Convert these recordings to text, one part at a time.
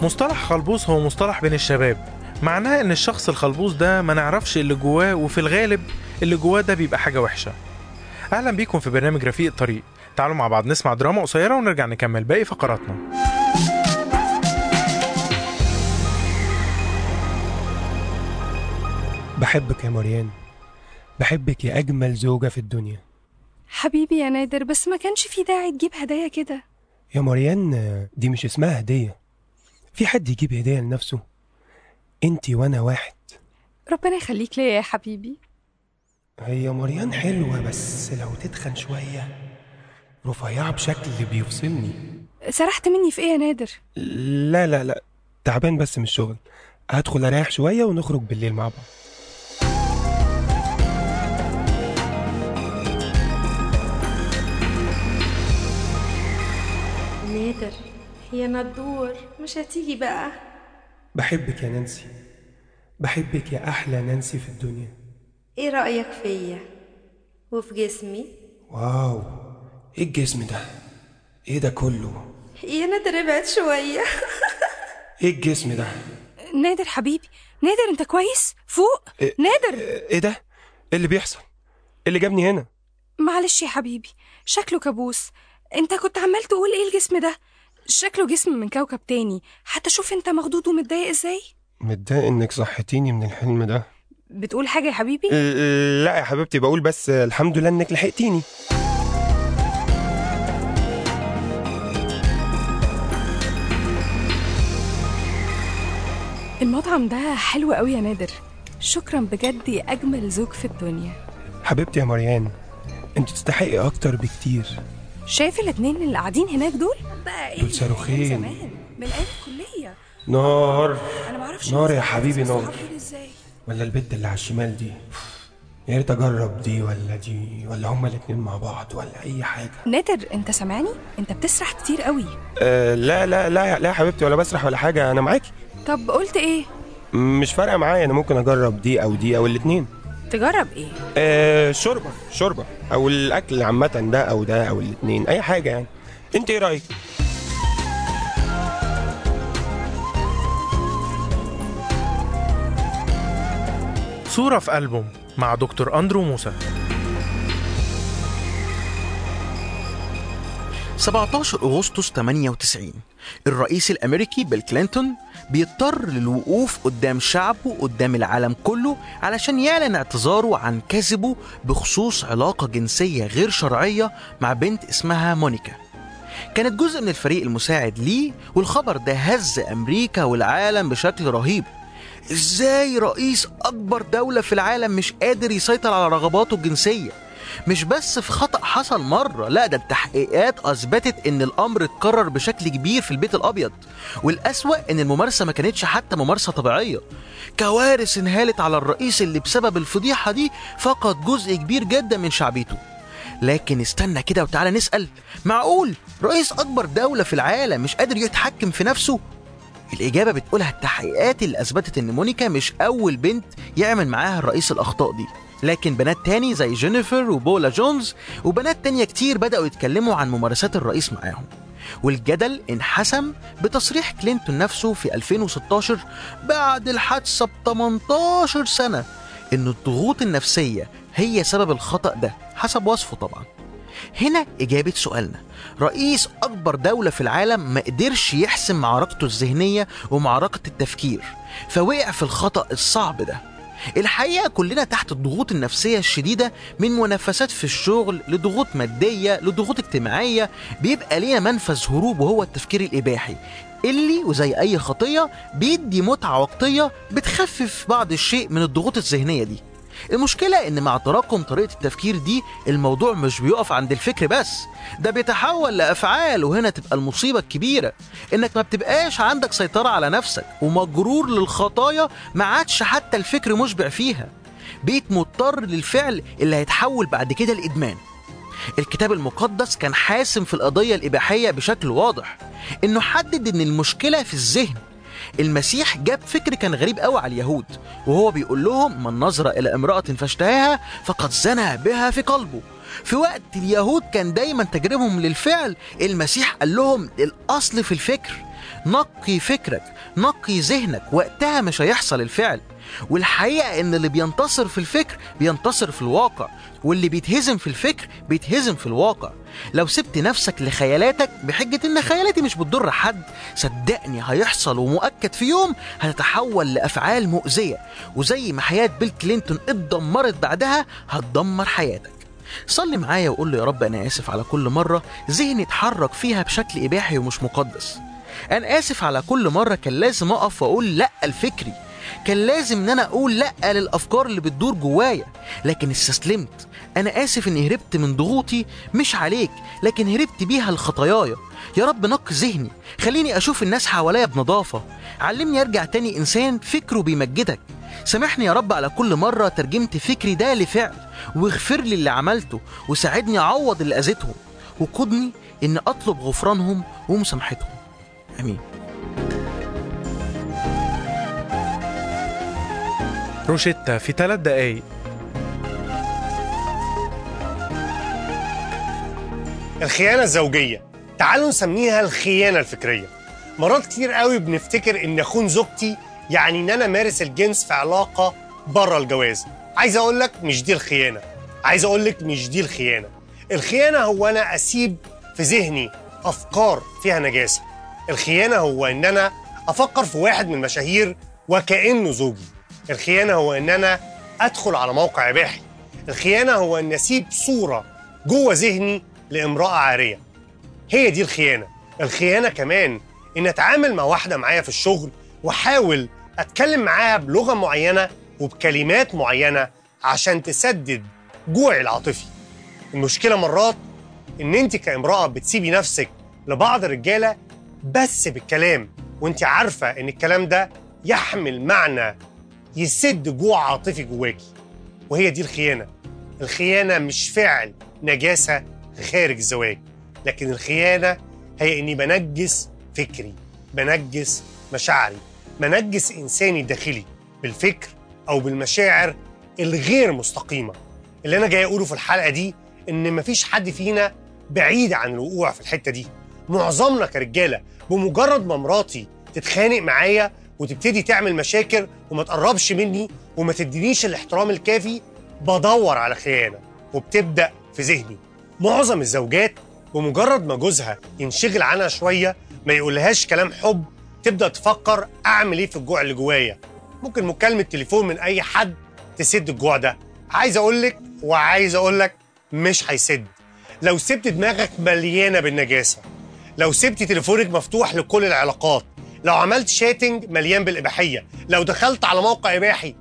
مصطلح خلبوس هو مصطلح بين الشباب معناه ان الشخص الخلبوس ده ما نعرفش اللي جواه وفي الغالب اللي جواه ده بيبقى حاجة وحشة اهلا بيكم في برنامج رفيق الطريق تعالوا مع بعض نسمع دراما قصيرة ونرجع نكمل باقي فقراتنا بحبك يا مريان بحبك يا أجمل زوجة في الدنيا حبيبي يا نادر بس ما كانش في داعي تجيب هدايا كده يا مريان آه، دي مش اسمها هدية في حد يجيب هدية لنفسه انتي وانا واحد ربنا يخليك ليا يا حبيبي هي مريان حلوة بس لو تتخن شوية رفيعة بشكل بيفصلني سرحت مني في ايه يا نادر لا لا لا تعبان بس من الشغل هدخل اريح شوية ونخرج بالليل مع بعض نادر هي ندور مش هتيجي بقى بحبك يا نانسي بحبك يا أحلى نانسي في الدنيا ايه رأيك فيا وفي جسمي واو ايه الجسم ده ايه ده كله يا نادر ابعد شوية ايه الجسم ده نادر حبيبي نادر انت كويس فوق إيه؟ نادر ايه ده ايه اللي بيحصل إيه اللي جابني هنا معلش يا حبيبي شكله كابوس انت كنت عمال تقول ايه الجسم ده شكله جسم من كوكب تاني حتى شوف انت مخضوض ومتضايق ازاي متضايق انك صحتيني من الحلم ده بتقول حاجة يا حبيبي لا يا حبيبتي بقول بس الحمد لله انك لحقتيني المطعم ده حلو قوي يا نادر شكرا بجد يا اجمل زوج في الدنيا حبيبتي يا مريان انت تستحقي اكتر بكتير شايف الاتنين اللي قاعدين هناك دول بقى ايه دول صاروخين. من زمان من ايام الكليه نار انا ما اعرفش نار يا الناس حبيبي بتعرف نار. الصحاب دول ازاي ولا البت اللي على الشمال دي يا ريت اجرب دي ولا دي ولا هما الاتنين مع بعض ولا اي حاجه نادر انت سامعني انت بتسرح كتير قوي أه لا لا لا لا يا حبيبتي ولا بسرح ولا حاجه انا معاكي طب قلت ايه مش فارقه معايا انا ممكن اجرب دي او دي او الاتنين تجرب ايه أه شوربه شوربه او الاكل عامه ده او ده او الاتنين اي حاجه يعني انت ايه رايك صورة في ألبوم مع دكتور أندرو موسى 17 أغسطس 98 الرئيس الأمريكي بيل كلينتون بيضطر للوقوف قدام شعبه قدام العالم كله علشان يعلن اعتذاره عن كذبه بخصوص علاقة جنسية غير شرعية مع بنت اسمها مونيكا كانت جزء من الفريق المساعد ليه والخبر ده هز أمريكا والعالم بشكل رهيب ازاي رئيس أكبر دولة في العالم مش قادر يسيطر على رغباته الجنسية مش بس في خطأ حصل مرة لا ده التحقيقات أثبتت إن الأمر اتكرر بشكل كبير في البيت الأبيض والأسوأ إن الممارسة ما كانتش حتى ممارسة طبيعية كوارث انهالت على الرئيس اللي بسبب الفضيحة دي فقد جزء كبير جدا من شعبيته لكن استنى كده وتعالى نسأل معقول رئيس أكبر دولة في العالم مش قادر يتحكم في نفسه الإجابة بتقولها التحقيقات اللي أثبتت إن مونيكا مش أول بنت يعمل معاها الرئيس الأخطاء دي لكن بنات تاني زي جينيفر وبولا جونز وبنات تانية كتير بدأوا يتكلموا عن ممارسات الرئيس معاهم والجدل انحسم بتصريح كلينتون نفسه في 2016 بعد الحادثة ب 18 سنة إن الضغوط النفسية هي سبب الخطأ ده حسب وصفه طبعا هنا إجابة سؤالنا رئيس أكبر دولة في العالم ما قدرش يحسم معركته الذهنية ومعركة التفكير فوقع في الخطأ الصعب ده الحقيقة كلنا تحت الضغوط النفسية الشديدة من منافسات في الشغل لضغوط مادية لضغوط اجتماعية بيبقى لينا منفذ هروب وهو التفكير الإباحي اللي وزي أي خطية بيدي متعة وقتية بتخفف بعض الشيء من الضغوط الذهنية دي المشكلة إن مع تراكم طريقة التفكير دي الموضوع مش بيقف عند الفكر بس ده بيتحول لأفعال وهنا تبقى المصيبة الكبيرة إنك ما بتبقاش عندك سيطرة على نفسك ومجرور للخطايا ما عادش حتى الفكر مشبع فيها بقيت مضطر للفعل اللي هيتحول بعد كده لإدمان الكتاب المقدس كان حاسم في القضية الإباحية بشكل واضح إنه حدد إن المشكلة في الذهن المسيح جاب فكر كان غريب قوي على اليهود وهو بيقول لهم من نظر إلى امرأة فاشتهاها فقد زنى بها في قلبه في وقت اليهود كان دايما تجربهم للفعل المسيح قال لهم الأصل في الفكر نقي فكرك نقي ذهنك وقتها مش هيحصل الفعل والحقيقة إن اللي بينتصر في الفكر بينتصر في الواقع واللي بيتهزم في الفكر بيتهزم في الواقع لو سبت نفسك لخيالاتك بحجة إن خيالاتي مش بتضر حد صدقني هيحصل ومؤكد في يوم هتتحول لأفعال مؤذية وزي ما حياة بيل كلينتون اتدمرت بعدها هتدمر حياتك صلي معايا وقول له يا رب أنا آسف على كل مرة ذهني اتحرك فيها بشكل إباحي ومش مقدس أنا آسف على كل مرة كان لازم أقف وأقول لأ لفكري كان لازم ان انا اقول لا للافكار اللي بتدور جوايا لكن استسلمت انا اسف اني هربت من ضغوطي مش عليك لكن هربت بيها لخطاياي يا رب نق ذهني خليني اشوف الناس حواليا بنظافه علمني ارجع تاني انسان فكره بيمجدك سامحني يا رب على كل مرة ترجمت فكري ده لفعل واغفر لي اللي عملته وساعدني أعوض اللي أذيتهم وقودني إن أطلب غفرانهم ومسامحتهم آمين روشيتا في ثلاث دقايق الخيانة الزوجية تعالوا نسميها الخيانة الفكرية مرات كتير قوي بنفتكر ان اخون زوجتي يعني ان انا مارس الجنس في علاقة بره الجواز عايز اقول لك مش دي الخيانة عايز اقول لك مش دي الخيانة الخيانة هو انا اسيب في ذهني افكار فيها نجاسة الخيانة هو ان انا افكر في واحد من المشاهير وكأنه زوجي الخيانة هو ان انا ادخل على موقع اباحي الخيانة هو ان اسيب صورة جوه ذهني لامرأة عارية هي دي الخيانة الخيانة كمان إن أتعامل مع واحدة معايا في الشغل وأحاول أتكلم معاها بلغة معينة وبكلمات معينة عشان تسدد جوعي العاطفي المشكلة مرات إن أنت كامرأة بتسيبي نفسك لبعض الرجالة بس بالكلام وأنت عارفة إن الكلام ده يحمل معنى يسد جوع عاطفي جواكي وهي دي الخيانة الخيانة مش فعل نجاسة خارج الزواج لكن الخيانة هي إني بنجس فكري بنجس مشاعري بنجس إنساني الداخلي بالفكر أو بالمشاعر الغير مستقيمة اللي أنا جاي أقوله في الحلقة دي إن مفيش حد فينا بعيد عن الوقوع في الحتة دي معظمنا كرجالة بمجرد ما مراتي تتخانق معايا وتبتدي تعمل مشاكل وما تقربش مني وما تدينيش الاحترام الكافي بدور على خيانة وبتبدأ في ذهني معظم الزوجات بمجرد ما جوزها ينشغل عنها شويه ما يقولهاش كلام حب تبدا تفكر اعمل ايه في الجوع اللي جوايا ممكن مكالمه تليفون من اي حد تسد الجوع ده عايز اقول لك وعايز اقول لك مش هيسد لو سبت دماغك مليانه بالنجاسه لو سبت تليفونك مفتوح لكل العلاقات لو عملت شاتنج مليان بالاباحيه لو دخلت على موقع اباحي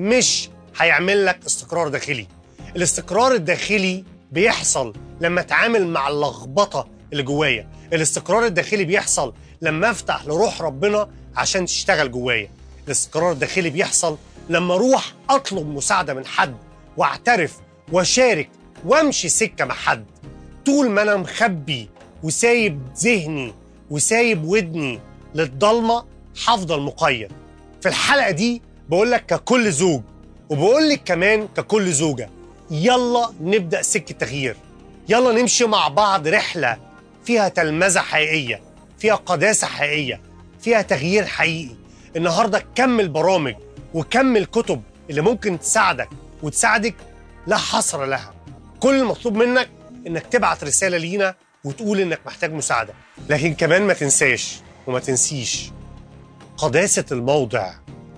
مش هيعمل لك استقرار داخلي الاستقرار الداخلي بيحصل لما اتعامل مع اللخبطه اللي جوايا الاستقرار الداخلي بيحصل لما افتح لروح ربنا عشان تشتغل جوايا الاستقرار الداخلي بيحصل لما اروح اطلب مساعده من حد واعترف واشارك وامشي سكه مع حد طول ما انا مخبي وسايب ذهني وسايب ودني للضلمه هفضل مقيد في الحلقه دي بقول لك ككل زوج وبقول لك كمان ككل زوجه يلا نبدا سكه تغيير يلا نمشي مع بعض رحله فيها تلمذه حقيقيه فيها قداسه حقيقيه فيها تغيير حقيقي النهارده كم البرامج وكم الكتب اللي ممكن تساعدك وتساعدك لا حصر لها كل المطلوب منك انك تبعت رساله لينا وتقول انك محتاج مساعده لكن كمان ما تنساش وما تنسيش قداسه الموضع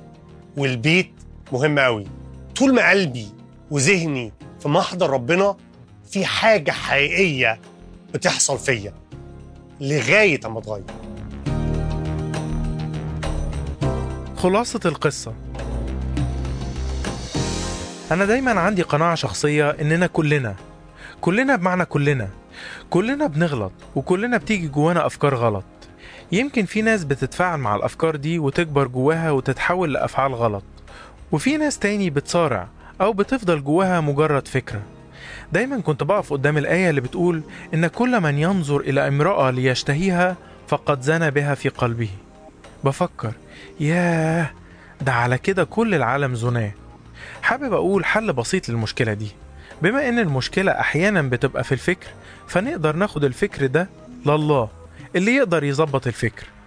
والبيت مهم قوي طول ما قلبي وذهني في محضر ربنا في حاجة حقيقية بتحصل فيا لغاية أما اتغير خلاصة القصة أنا دايما عندي قناعة شخصية إننا كلنا كلنا بمعنى كلنا كلنا بنغلط وكلنا بتيجي جوانا أفكار غلط يمكن في ناس بتتفاعل مع الأفكار دي وتكبر جواها وتتحول لأفعال غلط وفي ناس تاني بتصارع أو بتفضل جواها مجرد فكرة دايما كنت بقف قدام الآية اللي بتقول إن كل من ينظر إلى امرأة ليشتهيها فقد زنى بها في قلبه بفكر ياه ده على كده كل العالم زناه حابب أقول حل بسيط للمشكلة دي بما إن المشكلة أحيانا بتبقى في الفكر فنقدر ناخد الفكر ده لله اللي يقدر يظبط الفكر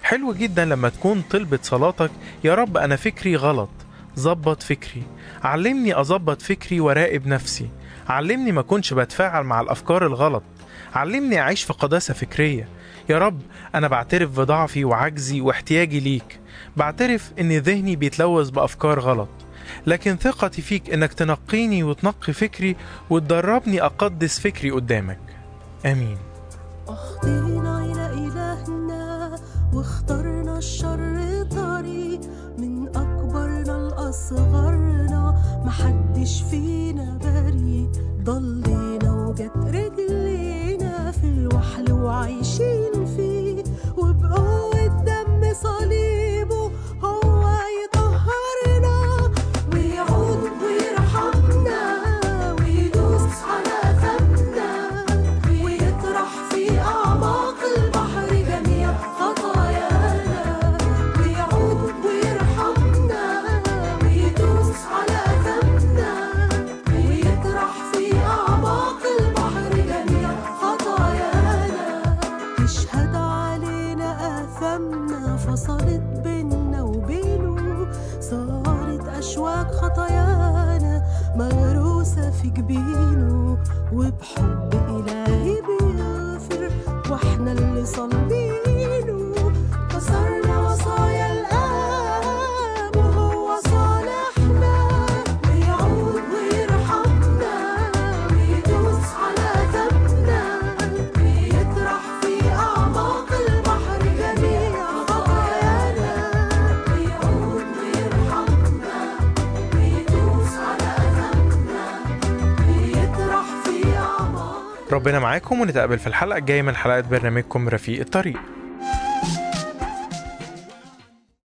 حلو جدا لما تكون طلبة صلاتك يا رب أنا فكري غلط ظبط فكري علمني أظبط فكري وراقب نفسي علمني ما كنش بتفاعل مع الأفكار الغلط علمني أعيش في قداسة فكرية يا رب أنا بعترف بضعفي وعجزي واحتياجي ليك بعترف إن ذهني بيتلوث بأفكار غلط لكن ثقتي فيك إنك تنقيني وتنقي فكري وتدربني أقدس فكري قدامك آمين أخطينا إلى إلهنا واخترنا الشر طريق من أكبرنا لأصغرنا محدش فينا بريء ضلينا وجت رجلينا في الوحل وعايشين فيه وبقوة دم صليبه هو يطهرنا ويعود ويرحمنا ويدوس على فمنا ويطرح في أعماق البحر جميع خطايانا ويعود ويرحمنا ويدوس على فمنا ويطرح في أعماق البحر جميع خطايانا تشهد علينا آثامنا فصلت بينا وبينه صارت أشواك خطايانا مغروسة في جبينه وبحب إلهي بيغفر واحنا اللي صلبينه كسرنا وصايا الآب وهو صالحنا ويعود ويرحمنا ويدوس على ذنبنا ويطرح في أعماق البحر جميع خطايانا ويعود ويرحمنا ويدوس على ذنبنا ويطرح في أعماق ربنا معاكم ونتقابل في الحلقة الجاية من حلقات برنامجكم رفيق الطريق